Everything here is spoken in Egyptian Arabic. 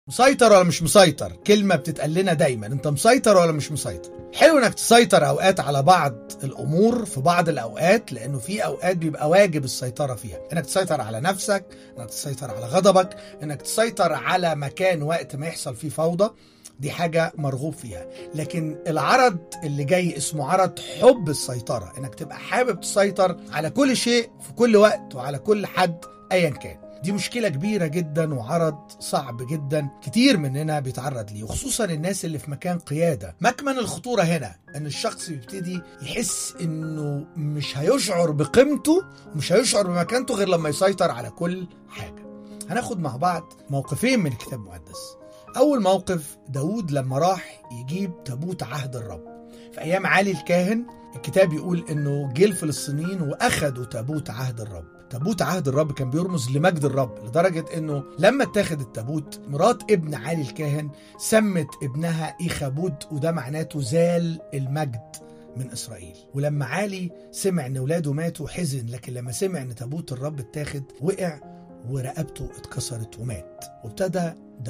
مسيطر ولا مش مسيطر كلمة بتتقال لنا دايما انت مسيطر ولا مش مسيطر حلو انك تسيطر اوقات على بعض الامور في بعض الاوقات لانه في اوقات بيبقى واجب السيطرة فيها انك تسيطر على نفسك انك تسيطر على غضبك انك تسيطر على مكان وقت ما يحصل فيه فوضى دي حاجة مرغوب فيها لكن العرض اللي جاي اسمه عرض حب السيطرة انك تبقى حابب تسيطر على كل شيء في كل وقت وعلى كل حد ايا كان دي مشكلة كبيرة جدا وعرض صعب جدا كتير مننا بيتعرض ليه وخصوصا الناس اللي في مكان قيادة مكمن الخطورة هنا ان الشخص يبتدي يحس انه مش هيشعر بقيمته ومش هيشعر بمكانته غير لما يسيطر على كل حاجة هناخد مع بعض موقفين من الكتاب المقدس أول موقف داود لما راح يجيب تابوت عهد الرب في أيام علي الكاهن الكتاب يقول إنه جه الفلسطينيين وأخدوا تابوت عهد الرب تابوت عهد الرب كان بيرمز لمجد الرب لدرجة إنه لما اتاخد التابوت مرات ابن علي الكاهن سمت ابنها إيخابود وده معناته زال المجد من إسرائيل ولما علي سمع إن ولاده ماتوا حزن لكن لما سمع إن تابوت الرب اتاخد وقع ورقبته اتكسرت ومات وابتدى